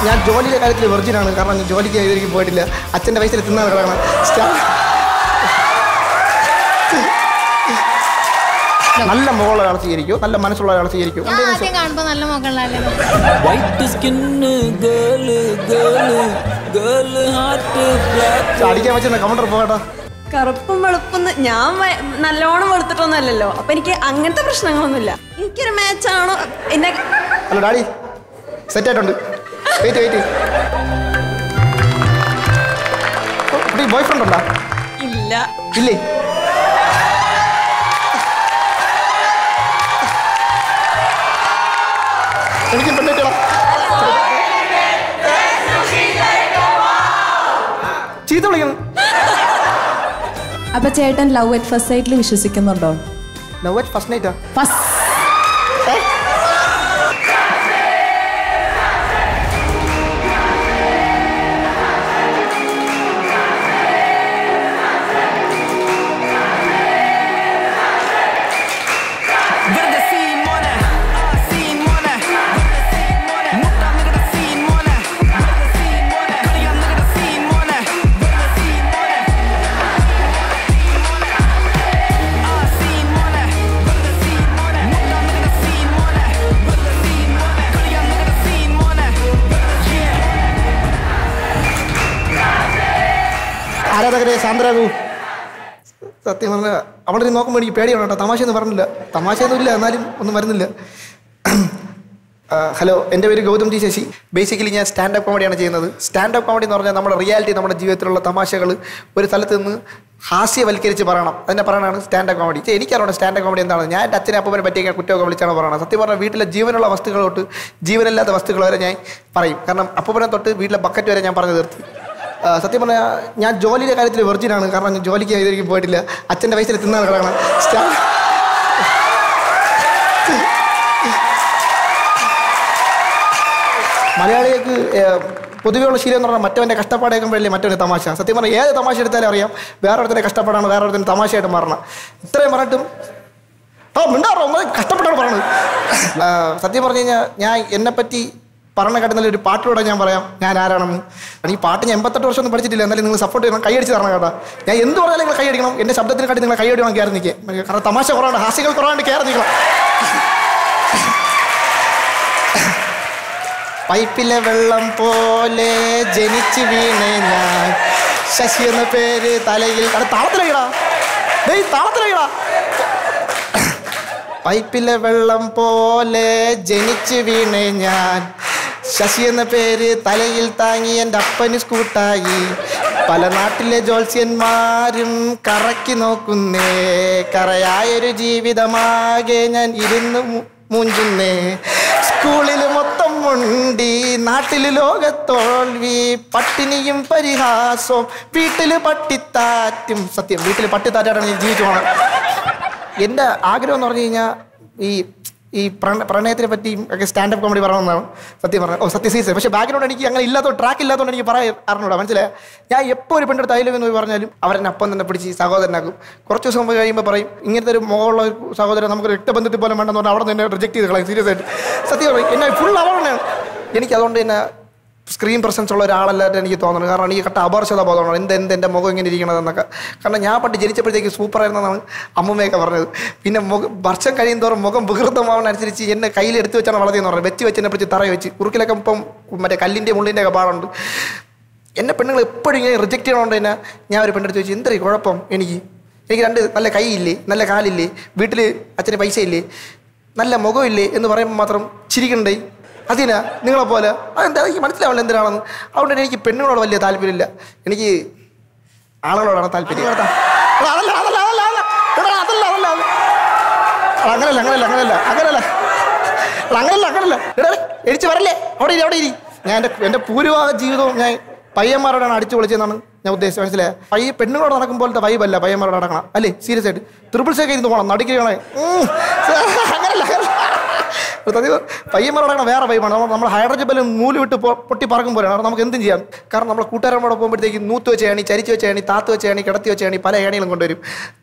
ഞാൻ ജോലിയുടെ കാര്യത്തിൽ വെർജിനാണ് കാരണം ഞാൻ ജോലിക്ക് ഇതിലേക്ക് പോയിട്ടില്ല അച്ഛൻ്റെ പൈസ തിന്നാണ് കിടക്കണം സ്റ്റാ- നല്ല മുകളുള്ള ഒരാൾ സ്വീകരിക്കും നല്ല മനസ്സുള്ള ഒരാൾ സ്വീകരിക്കും ഞാൻ ആദ്യം കാണുമ്പോ നല്ല മുകളിലല്ലേ white skin girl girl girl heart black അടിക്കാൻ വെച്ചിരുന്ന കൗണ്ടർ പോകട്ടോ കറുപ്പും വെളുപ്പും ഞാൻ വ- നല്ലോണം വെളുത്തിട്ടൊന്നുമല്ലല്ലോ അപ്പൊ എനിക്ക് അങ്ങനത്തെ പ്രശ്നങ്ങളൊന്നുമില്ല എനിക്കൊരു മാച്ചാണോ എന്നെ ഹലോ ഡാഡി സെറ്റ് ആയിട്ടുണ്ട് വെയിറ്റ് വെയിറ്റ് ബോയ് ഫ്രണ്ട് ഉണ്ടോ ഇല്ല ഇല്ലേ എനിക്ക് പെണ്ണിട്ടണം ചീത്ത വിളിക്കണം അപ്പൊ ചേട്ടൻ ലവ് അറ്റ് ഫസ്റ്റ് സൈറ്റിൽ വിശ്വസിക്കുന്നുണ്ടോ ലവ് അറ്റ് ഫസ്റ്റ് നൈറ്റാ ഫസ്റ്റ് വെറുതെ സീൻ മോനെ ആ സീൻ മോനെ വെറുതെ സീൻ മോനെ മുട്ടാ നികട സീൻ മോനെ വെറുതെ സീൻ മോനെ കളിയാ നികട സീൻ മോനെ വെറുതെ സീൻ മോനെ ആ സീൻ മോനെ വെറുതെ സീൻ മോനെ മുട്ടാ നികട സീൻ മോനെ വെറുതെ സീൻ മോനെ കളിയാ നികട സീൻ മോനെ ആരാധകരെ സാന്ദ്രാകൂ സത്യം പറഞ്ഞ അവളെ നോക്കുമ്പോൾ എനിക്ക് പേടിയാണ് കേട്ടോ തമാശ എന്ന് പറഞ്ഞില്ല തമാശയൊന്നും ഇല്ല എന്നാലും ഒന്നും വരുന്നില്ല ആ, ഹലോ എൻ്റെ പേര് ഗൗതം ജി ശശി ബേസിക്കലി ഞാൻ സ്റ്റാൻഡപ്പ് കോമഡിയാണ് ചെയ്യുന്നത് സ്റ്റാൻഡപ്പ് കോമഡി എന്ന് പറഞ്ഞാൽ നമ്മുടെ റിയാലിറ്റി നമ്മുടെ ജീവിതത്തിലുള്ള തമാശകൾ ഒരു സ്ഥലത്ത് നിന്ന് ഹാസ്യവൽക്കരിച്ച് പറയണം അതിനെ പറയണതാണ് സ്റ്റാൻഡപ്പ് കോമഡി എനിക്കറിയണം സ്റ്റാൻഡപ്പ് കോമഡി എന്താണ് ഞാൻ എൻ്റെ അച്ഛനെ അപ്പനെ പറ്റിയൊക്കെ കുറ്റമൊക്കെ വിളിച്ചാണ് പറയുന്നത് സത്യം പറഞ്ഞാൽ വീട്ടിലെ ജീവനുള്ള വസ്തുക്കൾ തൊട്ട് ജീവനില്ലാത്ത വസ്തുക്കൾ വരെ ഞാൻ പറയും കാരണം അപ്പനെ തൊട്ട് വീട്ടിലെ ബക്കറ്റ് വരെ ഞാൻ പറഞ്ഞു തീർത്തി ആ, സത്യം പറഞ്ഞാൽ ഞാൻ ജോലിയുടെ കാര്യത്തിൽ വെർജിനാണ് കാരണം ഞാൻ ജോലിക്ക് ഇതിലേക്ക് പോയിട്ടില്ല അച്ഛൻ്റെ പൈസ തിന്നാണ് കിടക്കണം സ്റ്റാ മലയാളികൾക്ക് ഏഹ്, പൊതുവെയുള്ള ശീലം എന്ന് പറഞ്ഞാൽ മറ്റവൻ്റെ കഷ്ടപ്പാടേക്കുമ്പോഴല്ലേ മറ്റവൻ്റെ തമാശ സത്യം പറഞ്ഞാൽ ഏത് തമാശ എടുത്താലും അറിയാം വേറെ ഒരുത്തൻ്റെ കഷ്ടപ്പാടാണ് വേറെ ഒരുത്തൻ്റെ തമാശയായിട്ട് മാറണം ഇത്രയും പറഞ്ഞിട്ടും ആ മിണ്ടാറോ ഒന്ന് കഷ്ടപ്പെട്ടാണ് പറയണത് ആ, സത്യം പറഞ്ഞു കഴിഞ്ഞാൽ ഞാൻ എന്നെപ്പറ്റി പറഞ്ഞ കാട്ടി ഒരു പാട്ടിലൂടെ ഞാൻ പറയാം ഞാൻ ആരാണെന്ന് ഈ പാട്ട് ഞാൻ എൺപത്തെട്ട് വർഷം ഒന്നും പഠിച്ചിട്ടില്ല എന്നാലും നിങ്ങൾ സപ്പോർട്ട് ചെയ്യണം കൈയടിച്ച് തരണം കേട്ടോ ഞാൻ എന്ത് പറഞ്ഞാലും നിങ്ങൾ കൈയടിക്കണം എൻ്റെ ശബ്ദത്തിന് കാട്ടി നിങ്ങൾ കൈയടിക്കണം കയറി നിൽക്കുക കാരണം തമാശ കുറവാണ് ഹാസ്യങ്ങൾ കുറവാണ്ട് കയറി നിൽക്കണം പൈപ്പിലെ വെള്ളം പോലെ ജനിച്ചു വീണേ ഞാൻ ശശി എന്ന പേര് തലയിൽ അവിടെ താളത്തിലേക്കടാ ഡേയ് താളത്തിലേക്കടാ പൈപ്പിലെ വെള്ളം പോലെ ജനിച്ചു വീണേ ഞാൻ ശശി എന്ന പേര് തലയിൽ താങ്ങി എൻ്റെ അപ്പന് സ്കൂട്ടായി പല നാട്ടിലെ ജ്യോത്സ്യന്മാരും കറക്കി നോക്കുന്നേ കറയായൊരു ജീവിതമാകെ ഞാൻ ഇരുന്ന് മു- മൂഞ്ചുന്നേ സ്കൂളിൽ മൊത്തം മുണ്ടി നാട്ടിൽ ലോകത്തോൽവി പട്ടിണിയും പരിഹാസവും വീട്ടിൽ പട്ടിത്താറ്റും സത്യം വീട്ടിൽ പട്ടിത്താറ്റാണ് ഞാൻ ജീവിച്ചു പോകണം എൻ്റെ ആഗ്രഹം എന്ന് പറഞ്ഞു കഴിഞ്ഞാൽ ഈ ഈ പ്രണ പ്രണയത്തിനെ പറ്റിയും ഒക്കെ സ്റ്റാൻഡപ്പ് കോമഡി പറയണമെന്നാണ് സത്യം പറഞ്ഞത് ഓ സത്യ സീസൺ പക്ഷേ ബാക്ക്ഗ്രൗണ്ട് എനിക്ക് അങ്ങനെ ഇല്ലാത്ത ട്രാക്ക് ഇല്ലാത്തതുകൊണ്ട് എനിക്ക് പറയാൻ അറിഞ്ഞൂടാ മനസ്സിലായ ഞാൻ എപ്പോൾ ഒരു പെണ്ണെടുത്ത് അയലും എന്ന് പോയി പറഞ്ഞാലും അവരെന്നെ അപ്പം തന്നെ പിടിച്ച് സഹോദരനാക്കും കുറച്ച് ദിവസം മുമ്പ് കഴിയുമ്പോൾ പറയും ഇങ്ങനത്തെ ഒരു മുഖമുള്ള ഒരു സഹോദരൻ നമുക്ക് രക്തബന്ധത്തിൽ പോലും വേണ്ടെന്ന് പറഞ്ഞാൽ അവിടെ നിന്ന് റിജക്ട് ചെയ്ത് കളയും സീരിയസ് ആയിട്ട് സത്യം പറയും എന്നെ ഫുൾ അവളാണ് എനിക്ക് അതുകൊണ്ട് തന്നെ സ്ക്രീൻ പ്രസൻസ് ഉള്ള ഒരാളല്ലായിട്ട് എനിക്ക് തോന്നുന്നു കാരണം എനിക്ക് കട്ട അപർശത ബോധമാണ് എന്ത് എന്ത് എൻ്റെ മുഖം ഇങ്ങനെ ഇരിക്കണതെന്നൊക്കെ കാരണം ഞാൻ പണ്ട് ജനിച്ചപ്പോഴത്തേക്ക് സൂപ്പറായിരുന്നെന്നാണ് അമ്മമ്മയൊക്കെ പറഞ്ഞത് പിന്നെ മുഖം വർഷം കഴിയും തോറും മുഖം വികൃതമാവുന്നതനുസരിച്ച് എന്നെ കയ്യിൽ എടുത്ത് വെച്ചാണ് വളർത്തിയെന്ന് പറഞ്ഞത് വെച്ച് വെച്ച് എന്നെ പിടിച്ച് തറ വെച്ച് കുറുക്കിലൊക്കെ ഇപ്പം മറ്റേ കല്ലിൻ്റെ മുള്ളിൻ്റെ ഒക്കെ പാടുണ്ട് എന്നെ പെണ്ണുങ്ങൾ എപ്പോഴും ഇങ്ങനെ റിജക്റ്റ് ചെയ്യണോണ്ട് തന്നെ ഞാൻ ഒരു പെണ്ണെടുത്ത് ചോദിച്ചു എന്തൊരു കുഴപ്പം എനിക്ക് എനിക്ക് രണ്ട് നല്ല കൈയില്ലേ നല്ല കാലില്ലേ വീട്ടിൽ അച്ഛന് പൈസ ഇല്ലേ നല്ല മുഖമില്ലേ എന്ന് പറയുമ്പോൾ മാത്രം ചിരിക്കണ്ടേ അതിനാ നിങ്ങളെ പോലെ അതെന്താ എനിക്ക് മനസ്സിലാവില്ല എന്തിനാണെന്ന് അതുകൊണ്ട് തന്നെ എനിക്ക് പെണ്ണുങ്ങളോട് വലിയ താല്പര്യമില്ല എനിക്ക് ആളുകളോടാണ് താല്പര്യം എടാ, അതല്ല അതല്ല അതല്ല അതല്ല എടാ, അതല്ല അതല്ല അതല്ല. എടാ, അങ്ങനല്ല അങ്ങനല്ല അങ്ങനല്ല അങ്ങനല്ല എടാ, അങ്ങനല്ല അങ്ങനല്ല എടാ എടിച്ച് വരല്ലേ അവിടെ ഇരി അവിടെ ഇരി ഞാൻ എൻ്റെ എൻ്റെ പൂർവാഹ ജീവിതവും ഞാൻ പയ്യന്മാരോടാണ് അടിച്ചു പൊളിച്ചതെന്നാണ് ഞാൻ ഉദ്ദേശിച്ചത് മനസ്സിലായ പയ്യ പെണ്ണുങ്ങളോട് നടക്കും പോലത്തെ വൈബല്ല പയ്യന്മാരോട് നടക്കണം അല്ലേ സീരിയസ് ആയിട്ട് ട്രിപ്പിൾസ് ഒക്കെ ഇരുന്ന് പോകണം നടുക്കിരിക്കണേ അങ്ങനല്ല അങ്ങനല്ല സത്യം പയ്യന്മാരോട് നടക്കണ വേറെ വൈബാണ് നമ്മൾ നമ്മൾ ഹൈഡ്രജൻ ബലം നൂല് വിട്ട് പൊ- പൊട്ടി പറക്കും പോലെയാണ് കാരണം നമുക്ക് എന്തും ചെയ്യാം കാരണം നമ്മളെ കൂട്ടുകാരന്മാരോട് പോകുമ്പോഴത്തേക്ക് നൂത്ത് വെച്ച ഏണി ചരിച്ച് വെച്ച ഏണി താത്ത് വെച്ച ഏണി കിടത്തി വെച്ച ഏണി പല ഏണികളും കൊണ്ടുവരും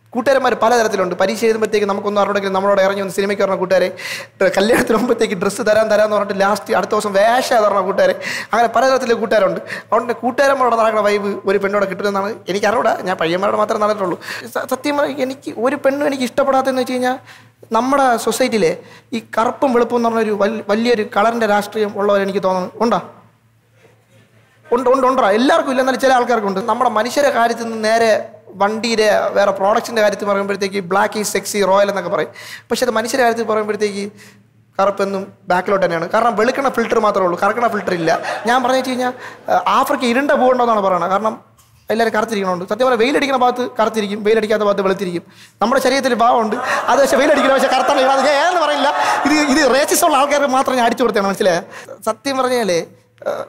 കൂട്ടുകാരന്മാർ പലതരത്തിലുണ്ട് പരീക്ഷ എഴുതുമ്പോഴത്തേക്ക് നമുക്കൊന്നും അറിയണമെങ്കിൽ നമ്മളോട് ഇറങ്ങി ഒന്ന് സിനിമയ്ക്ക് പറഞ്ഞ കൂട്ടുകാരെ ഡ്ര- കല്യാണത്തിന് മുമ്പത്തേക്ക് ഡ്രസ്സ് തരാൻ തരാമെന്ന് പറഞ്ഞിട്ട് ലാസ്റ്റ് അടുത്ത ദിവസം വേഷ പറഞ്ഞ കൂട്ടുകാരെ അങ്ങനെ പലതരത്തിലെ കൂട്ടുകാരുണ്ട് അതുകൊണ്ട് കൂട്ടുകാരന്മാരോട് നടക്കുന്ന വൈബ് ഒരു പെണ്ണോടെ കിട്ടുന്നതാണ് എനിക്ക് അറിയൂടാ ഞാൻ പയ്യന്മാരോട് മാത്രമേ നടന്നിട്ടുള്ളൂ സ- സത്യം പറഞ്ഞാൽ എനിക്ക് ഒരു പെണ്ണും എനിക്ക് ഇഷ്ടപ്പെടാത്തതെന്ന് വെച്ച് കഴിഞ്ഞാൽ നമ്മുടെ സൊസൈറ്റിയിലെ ഈ കറുപ്പും വെളുപ്പും എന്ന് പറഞ്ഞൊരു വൽ- വലിയൊരു കളറിൻ്റെ രാഷ്ട്രീയം ഉള്ളവരെ എനിക്ക് തോന്നുന്നു ഉണ്ടോ ഉണ്ട് ഉണ്ട് ഉണ്ടോ എല്ലാവർക്കും ഇല്ല എന്നാലും ചില ആൾക്കാർക്കുണ്ട് നമ്മുടെ മനുഷ്യരുടെ കാര്യത്തിൽ നിന്ന് നേരെ വണ്ടിയുടെ വേറെ പ്രോഡക്ട്സിൻ്റെ കാര്യത്തിൽ പറയുമ്പോഴത്തേക്ക് ബ്ലാക്ക് ഈസ് സെക്സി റോയൽ എന്നൊക്കെ പറയും പക്ഷെ അത് മനുഷ്യരുടെ കാര്യത്തിൽ പറയുമ്പോഴത്തേക്ക് കറുപ്പെന്നും ബാക്കിലോട്ട് തന്നെയാണ് കാരണം വെളുക്കണ ഫിൽറ്റർ മാത്രമേ ഉള്ളൂ കറക്കണ ഫിൽറ്റർ ഇല്ല ഞാൻ പറഞ്ഞു വെച്ച് കഴിഞ്ഞാൽ ആഫ്രിക്ക ഇരുണ്ട ഭൂഖണ്ഡമെന്നാണ് പറയുന്നത് കാരണം എല്ലാവരും കറുത്തിരിക്കണമുണ്ട് സത്യം പറഞ്ഞാൽ വെയിലടിക്കുന്ന ഭാഗത്ത് കറുത്തിരിക്കും വെയിലടിക്കാത്ത ഭാഗത്ത് വെളുത്തിരിക്കും നമ്മുടെ ശരീരത്തിൽ ഭാവമുണ്ട് അത് പക്ഷേ വെയിലടിക്കുന്ന പക്ഷേ കറുത്താണ് അത് ഞാൻ ഏതെന്ന് പറയില്ല ഇത് ഇത് റേസിസ് ഉള്ള ആൾക്കാർക്ക് മാത്രം ഞാൻ അടിച്ചു കൊടുത്തതാണ് മനസ്സിലായത് സത്യം പറഞ്ഞാലേ ഏഹ്,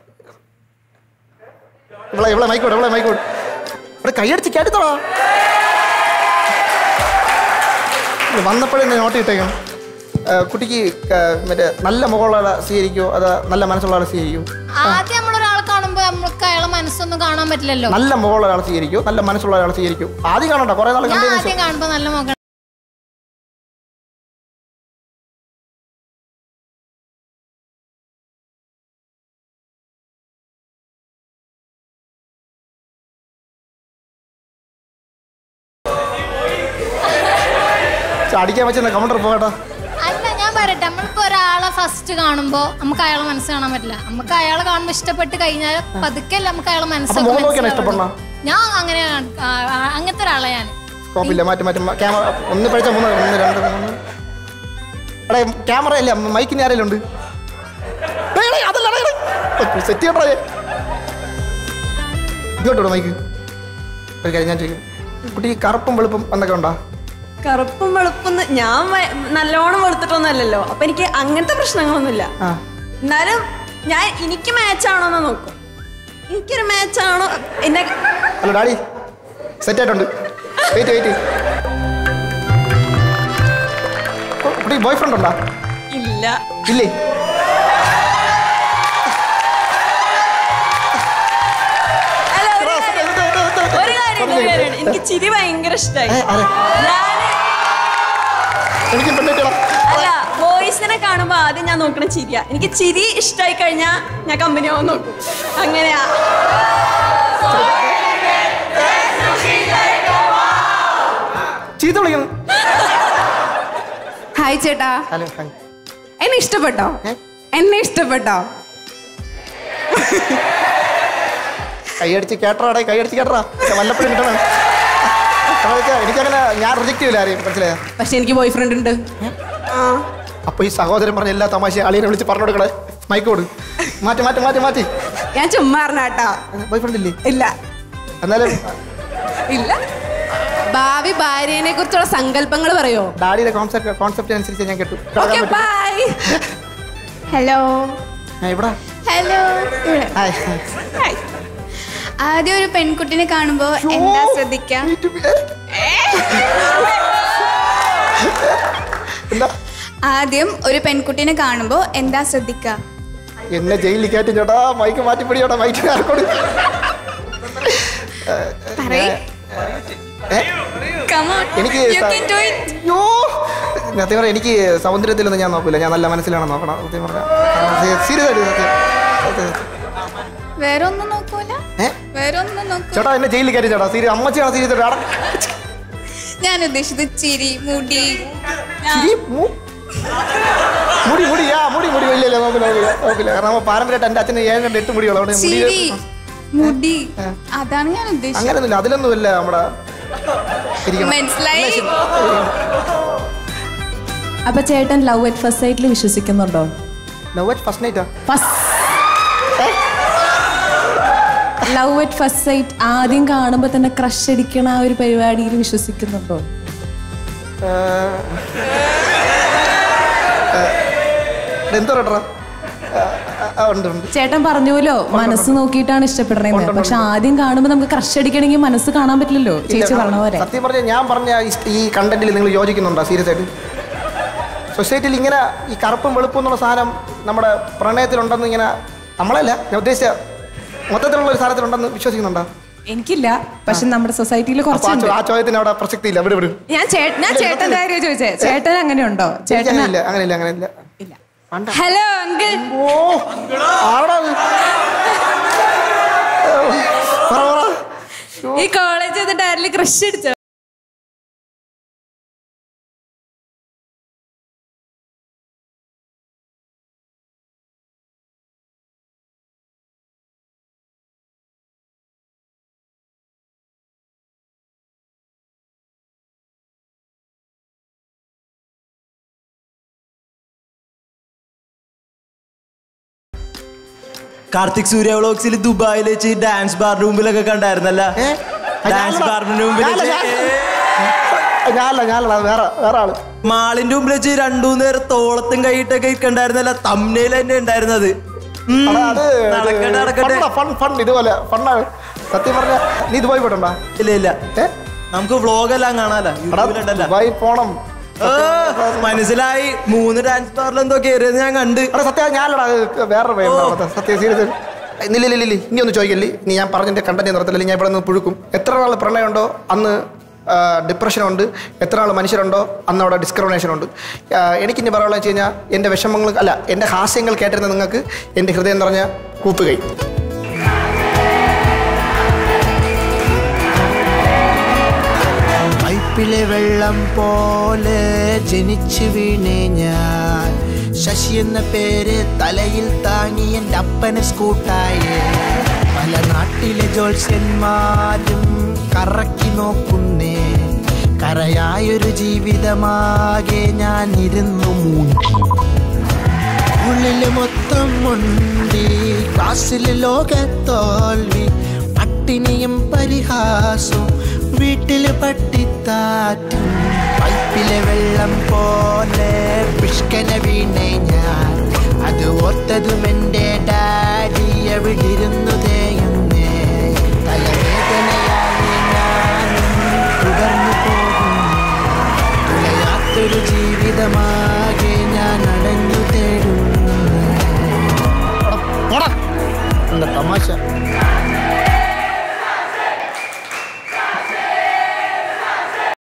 ഇവിടെ ഇവിടെ മൈക്കോട് ഇവിടെ മൈക്കോട് ഇവിടെ കൈയടിച്ച് കേട്ടോളാ വന്നപ്പോഴേ നോട്ട് ഇട്ടേക്കണം ആ, കുട്ടിക്ക് ക- മറ്റേ നല്ല മുഖമുള്ള സ്വീകരിക്കുമോ അതോ നല്ല മനസ്സുള്ള ആളെ സ്വീകരിക്കുമോ ആദ്യം നമ്മളൊരാളെ കാണുമ്പോ നമ്മൾക്ക് അയാളെ മനസ്സൊന്നും കാണാൻ പറ്റില്ലല്ലോ നല്ല മുഖമുള്ള ആളെ സ്വീകരിക്കുമോ നല്ല മനസ്സുള്ള ആളെ സ്വീകരിക്കുമോ ആദ്യം കാണണ്ട കുറെ നാൾ ഞാൻ കണ്ടതിന് ആദ്യം ശേഷം കാണുമ്പോ നല്ല മുഖം ഛെ, അടിക്കാൻ വെച്ച കൗണ്ടർ പോകട്ടോ അല്ല ഞാൻ പറയട്ടെ നമ്മളിപ്പോ ഒരാളെ ഫസ്റ്റ് കാണുമ്പോ നമുക്ക് അയാളെ മനസ്സ് കാണാൻ പറ്റില്ല നമുക്ക് അയാളെ കാണുമ്പോ ഇഷ്ടപ്പെട്ട് കഴിഞ്ഞാൽ പതുക്കല്ല നമുക്ക് അയാളെ മനസ്സൊക്കെ മുഖം നോക്കിയാണോ മനസ്സിലാവുള്ളൂ. ഇഷ്ടപ്പെടണോ? ഞാൻ അങ്ങനെ ആ, ആ, അങ്ങനത്തെ ഒരാളെ ഞാൻ സ്കോപ്പില്ല മാറ്റി മാറ്റി ക്യാമറ ഒന്ന് പഴിച്ച മൂന്ന് ഒന്ന് രണ്ട് മൂന്ന് എടേ ക്യാമറ ഇല്ല മൈക്കിന് ആരെങ്കിലും ഉണ്ട് സെറ്റ് ചെയ്യട്ടോ ഇങ്ങോട്ടോ മൈക്ക് ഒരു കാര്യം ഞാൻ ചോദിക്കും കുട്ടി കറുപ്പും വെളുപ്പും എന്നൊക്കെ ഉണ്ടോ കറുപ്പും വെളുപ്പും ഞാൻ വ- നല്ലോണം വെളുത്തിട്ടൊന്നുമല്ലല്ലോ അപ്പൊ എനിക്ക് അങ്ങനത്തെ പ്രശ്നങ്ങളൊന്നുമില്ല ആ എന്നാലും ഞാൻ എനിക്ക് മാച്ച് ആണോന്ന് നോക്കും എനിക്കൊരു മാച്ച് ആണോ എന്നെ ഹലോ ഡാഡി സെറ്റ് ആയിട്ടുണ്ട് വെയിറ്റ് വെയിറ്റ് കുട്ടി ബോയ് ഫ്രണ്ട് ഉണ്ടോ ഇല്ല ഇല്ലേ അല്ല, ഒരു കാര്യം- ഒരു കാര്യം ഒരു കാര്യം എനിക്ക് ചിരി ഭയങ്കര ഇഷ്ടമായി ഏ, ആരെ? ഞാൻ എനിക്ക് പെണ്ണിട്ടണം അല്ല ബോയ്സിനെ കാണുമ്പോ ആദ്യം ഞാൻ നോക്കണ ചിരിയാ എനിക്ക് ചിരി ഇഷ്ടമായി കഴിഞ്ഞാ ഞാൻ കമ്പനി ആവാൻ നോക്കും അങ്ങനെയാ ചീത്ത വിളിക്കണം ഹായ് ചേട്ടാ ഹലോ ഹായ് എന്നെ ഇഷ്ടപ്പെട്ടോ ഏ? എന്നെ ഇഷ്ടപ്പെട്ടോ കൈയടിച്ച് കേട്ടറാടെ കൈയടിച്ച് കേട്ടറാ വല്ലപ്പോഴും കിട്ടണം കാരണം വെച്ചാ എനിക്കങ്ങനെ ഞാൻ റിജക്റ്റ് ചെയ്യില്ല ആരെയും മനസ്സിലായ പക്ഷെ എനിക്ക് ബോയ് ഫ്രണ്ട് ഉണ്ട് അപ്പൊ ഈ സഹോദരൻ പറഞ്ഞ എല്ലാ തമാശ അളിയനെ വിളിച്ച് പറഞ്ഞു കൊടുക്കണേ മൈക്ക് കൊടു മാറ്റി മാറ്റി മാറ്റി മാറ്റി ഞാൻ ചുമ്മാ അറിഞ്ഞാട്ടാ ബോയ് ഫ്രണ്ട് ഇല്ലേ ഇല്ല എന്നാലും ഇല്ല ഭാവി ഭാര്യനെ കുറിച്ചുള്ള സങ്കല്പങ്ങൾ പറയോ ഡാഡിയുടെ കോൺസെപ്റ്റ് കോൺസെപ്റ്റ് അനുസരിച്ച് ഞാൻ കേട്ടു ഓക്കെ ബൈ ഹലോ ഇവിടെ ഹലോ ഹായ് ഹായ് ആദ്യം ഒരു പെൺകുട്ടിനെ കാണുമ്പോ എന്താ ശ്രദ്ധിക്കാം എന്താ ആദ്യം ഒരു പെൺകുട്ടിനെ കാണുമ്പോ എന്താ ശ്രദ്ധിക്കുക എന്നെ ജയിലിൽ കയറ്റി ചേട്ടാ മൈക്ക് മാറ്റി പിടിയോട്ടാ മൈക്ക് ആർക്കോട് പറയ് Come on. എനിക്ക് You സ- can do it. അയ്യോ സത്യം പറഞ്ഞാൽ എനിക്ക് സൗന്ദര്യത്തിലൊന്നും ഞാൻ നോക്കില്ല ഞാൻ നല്ല മനസ്സിലാണ് നോക്കണം സത്യം പറഞ്ഞാൽ സീരിയസ് ആയിട്ട് സത്യം സത്യം, സത്യം. വേറെ ഒന്നും നോക്കൂല ഏ? വേറെ ഒന്നും നോക്കൂ ചേട്ടാ എന്നെ ജയിലിൽ കയറ്റി ചേട്ടാ സീരിയസ് അമ്മച്ചിയാണ് സീരിയസ് ചേട്ടാ ഞാൻ ഉദ്ദേശിച്ചത് ചിരി മുടി ആ, ചിരി, മു- മുടി മുടി ആ മുടി മുടി ഇല്ല ഇല്ല നോക്കില്ല നോക്കില്ല നോക്കില്ല കാരണം നമ്മ പാരമ്പര്യമായിട്ട് എൻ്റെ അച്ഛന് ഏഴ് രണ്ട് എട്ട് മുടികളും അവിടെ മുടി ചിരി മുടി അതാണ് ഞാൻ ഉദ്ദേശിച്ചത് അങ്ങനെയൊന്നുമില്ല അതിലൊന്നുമില്ല നമ്മുടെ ഇരിക്കണം മനസ്സിലായി അപ്പൊ ചേട്ടൻ ലവ് അറ്റ് ഫസ്റ്റ് സൈറ്റിൽ വിശ്വസിക്കുന്നുണ്ടോ ലവ് അറ്റ് ഫസ്റ്റ് നൈറ്റാ ലവ് അറ്റ് ഫസ്റ്റ് സൈറ്റ് ആദ്യം കാണുമ്പോ തന്നെ ക്രഷ് അടിക്കണ ആ ഒരു പരിപാടിയിൽ വിശ്വസിക്കുന്നുണ്ടോ എന്തോ കേട്ടോ ഉണ്ട് ഉണ്ട് ചേട്ടൻ പറഞ്ഞുല്ലോ മനസ്സ് നോക്കിയിട്ടാണ് ഇഷ്ടപ്പെടുന്നത് പക്ഷെ ആദ്യം കാണുമ്പോ നമുക്ക് ക്രഷ് അടിക്കണമെങ്കിൽ മനസ്സ് കാണാൻ പറ്റില്ലല്ലോ ചേച്ചി പറഞ്ഞ പോലെ സത്യം പറഞ്ഞാൽ ഞാൻ പറഞ്ഞ ഈ- ഈ കണ്ടന്റിൽ നിങ്ങൾ യോജിക്കുന്നുണ്ടോ സീരിയസ് ആയിട്ട് സൊസൈറ്റിയിൽ ഇങ്ങനെ ഈ കറുപ്പും വെളുപ്പും എന്നുള്ള സാധനം നമ്മുടെ പ്രണയത്തിലുണ്ടെന്ന് ഇങ്ങനെ നമ്മളല്ല ഞാൻ ഉദ്ദേശിച്ച മൊത്തത്തിലുള്ള ഒരു സാധനത്തിലുണ്ടെന്ന് വിശ്വസിക്കുന്നുണ്ടോ എനിക്കില്ല പക്ഷെ നമ്മുടെ സൊസൈറ്റിയിൽ അപ്പൊ ആ കുറച്ചുണ്ട് ചോ- ആ ചോദ്യത്തിന് അവിടെ പ്രസക്തി ഇല്ല ഇവിടെ വിടും ഞാൻ ചേ- ഞാൻ ചേട്ടന്റെ കാര്യം ചോദിച്ചേ ചേട്ടൻ അങ്ങനെയുണ്ടോ ചേട്ടൻ അങ്ങനെയില്ല അങ്ങനെയില്ല അങ്ങനെയില്ല ഹലോ അങ്കിൾ ഓ ആടാ അത്. പറ പറ ഈ കോളേജ് ചെയ്തിട്ട് ആരിലും ക്രഷ് അടിച്ചോ കാർത്തിക് സൂര്യ വ്ളോഗ്സിൽ ദുബായിൽ വെച്ച് ഡാൻസ് ബാറിന്റെ മുമ്പിലൊക്കെ കണ്ടായിരുന്നല്ല ഏ? ഡാൻസ് ബാറിന്റെ മുമ്പിൽ ഞാനല്ല, വെച്ച് ഞാനല്ല. ഞാനല്ല ഞാനല്ല അത് വേറെ വേറെ ആള് മാളിന്റെ മുമ്പിൽ വെച്ച് രണ്ടു നേരം തോളത്തും കൈയിട്ടൊക്കെ ഇരിക്കണ്ടായിരുന്നല്ല തമ്മിൽ തന്നെ ഉണ്ടായിരുന്നത് ഉം. അടാ, അത് നടക്കട്ടെ നടക്കട്ടെ ഫണ്ണാ, ഫൺ ഫൺ ഇതുപോലെ ഫണ്ണാണ് സത്യം പറഞ്ഞ നീ ദുബായി പോയിട്ടുണ്ടോ ഇല്ല ഇല്ല ഏ നമുക്ക് വ്ളോഗ് എല്ലാം കാണാലോ എടാ, യൂട്യൂബിലുണ്ടല്ലോ ദുബായി പോണം ഓ, മനസ്സിലായി മൂന്ന് ഡാൻസ് ബാറിൽ എന്തോ കയറിയത് ഞാൻ കണ്ട് എടാ സത്യം ഞാനല്ലടാ അത് വേറെ പയ്യൻ ഓ. അവിടുത്തെ. സത്യം സീരിയസ് ഇല്ല ഇല്ല ഇല്ല ഇനി ഒന്ന് ചോദിക്കല്ലേ നീ ഞാൻ പറഞ്ഞതിന്റെ കണ്ടന്റ് നിർത്തില്ല ഞാൻ ഇവിടെ നിന്ന് പുഴുക്കും എത്ര നാൾ പ്രണയമുണ്ടോ അന്ന് ഡിപ്രഷനുണ്ട് എത്ര നാൾ മനുഷ്യരുണ്ടോ അന്ന് അവിടെ ഡിസ്ക്രിമിനേഷൻ ഉണ്ട് ആ, എനിക്കിനി പറയാനുള്ള വെച്ച് കഴിഞ്ഞാൽ എൻ്റെ വിഷമങ്ങൾ അല്ല എൻ്റെ ഹാസ്യങ്ങൾ കേട്ടിരുന്ന നിങ്ങൾക്ക് എൻ്റെ ഹൃദയം നിറഞ്ഞ കൂപ്പുകൈ പൈപ്പിലെ വെള്ളം പോലെ ജനിച്ചു വീണേ ഞാൻ ശശി എന്ന പേര് തലയിൽ താങ്ങി എൻ്റെ അപ്പനെ സ്കൂട്ടായേ പല നാട്ടിലെ ജോത്സ്യന്മാരും കറക്കി നോക്കുന്നേ കരയായൊരു ജീവിതമാകെ ഞാൻ ഇരുന്നു മൂന്നി ഉള്ളില് മൊത്തം മുണ്ടി ക്ലാസ്സില് ലോകത്തോൽവി പട്ടിണിയും പരിഹാസവും വീട്ടില് പട്ടിത്താറ്റും പൈപ്പിലെ വെള്ളം പോലെ പിഷ്കന വീണേ ഞാൻ അത് ഓർത്തതും എൻ്റെ ഡാഡി എവിടിരുന്നു തേയുന്നേ തലവേദനയായി ഞാൻ തുടർന്നു പോകുന്നു തുലയാത്തൊരു ജീവിതമായി